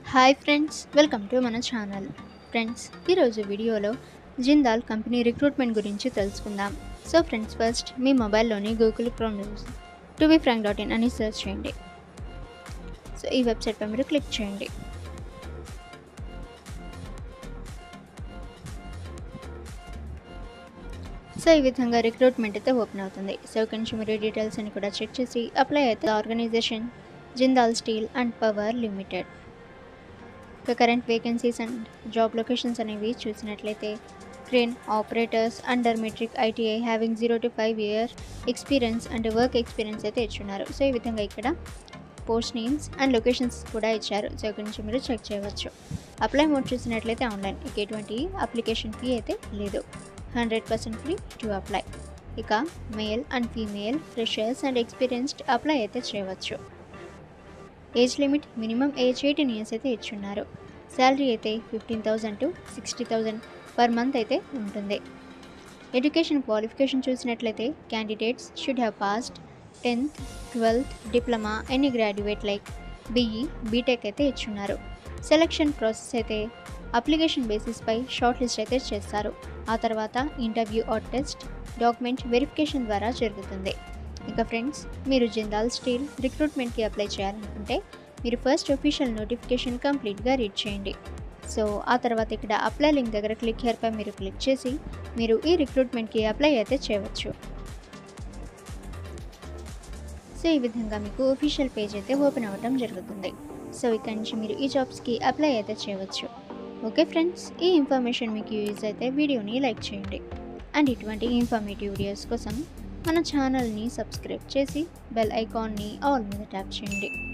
hi friends welcome to మన channel friends ఈరోజు వీడియోలో జిందాల్ కంపెనీ రిక్రూట్మెంట్ గురించి తెలుసుకుందాం సో ఫ్రెండ్స్ ఫస్ట్ మీ మొబైల్లోని Google Chrome news to be frank dot in అని సెర్చ్ చేయండి సో ఈ వెబ్సైట్పై మీరు క్లిక్ చేయండి సో ఈ విధంగా రిక్రూట్మెంట్ అయితే ఓపెన్ అవుతుంది సో ఇక్కడ నుంచి మీరు డీటెయిల్స్ అని కూడా చెక్ చేసి అప్లై అయితే organisation Jindal steel and power limited ఇక current vacancies and job locations అనేవి చూసినట్లయితే crane operators under matric ITI having zero to five year experience and work experience అయితే ఇచ్చున్నారు సో ఈ విధంగా ఇక్కడ పోస్ట్ నేమ్స్ అండ్ లొకేషన్స్ కూడా ఇచ్చారు సో ఇక్కడ నుంచి మీరు చెక్ చేయవచ్చు అప్లై మోడ్ చూసినట్లయితే ఆన్లైన్ ఇక ఎటువంటి అప్లికేషన్ ఫీ అయితే లేదు hundred percent free to apply ఇక male and female freshers and experienced apply అయితే చేయవచ్చు age limit minimum age eighteen years అయితే ఇచ్చున్నారు శాలరీ అయితే fifteen thousand to sixty thousand per month అయితే ఉంటుంది ఎడ్యుకేషన్ క్వాలిఫికేషన్ చూసినట్లయితే candidates should have passed tenth twelfth diploma any graduate like BE BTech అయితే ఇచ్చున్నారు సెలక్షన్ ప్రాసెస్ అయితే అప్లికేషన్ బేసిస్పై షార్ట్ లిస్ట్ అయితే చేస్తారు ఆ తర్వాత interview or test document verification ద్వారా జరుగుతుంది ఇక ఫ్రెండ్స్ మీరు జిందాల్ స్టీల్ రిక్రూట్మెంట్కి అప్లై చేయాలనుకుంటే మీరు ఫస్ట్ ఒఫీషియల్ నోటిఫికేషన్ కంప్లీట్గా రీడ్ చేయండి సో ఆ తర్వాత ఇక్కడ అప్లై లింక్ దగ్గర క్లిక్ హియర్పై మీరు క్లిక్ చేసి మీరు ఈ రిక్రూట్మెంట్కి అప్లై అయితే చేయవచ్చు సో ఈ విధంగా మీకు ఒఫీషియల్ పేజ్ అయితే ఓపెన్ అవ్వడం జరుగుతుంది సో ఇక్కడ నుంచి మీరు ఈ జాబ్స్కి అప్లై అయితే చేయవచ్చు ఓకే ఫ్రెండ్స్ ఈ ఇన్ఫర్మేషన్ మీకు యూజ్ అయితే వీడియోని లైక్ చేయండి అండ్ ఇటువంటి ఇన్ఫర్మేటివ్ వీడియోస్ కోసం మన ఛానల్ని సబ్స్క్రైబ్ చేసి బెల్ ఐకాన్ని ఆల్ మీద ట్యాప్ చేయండి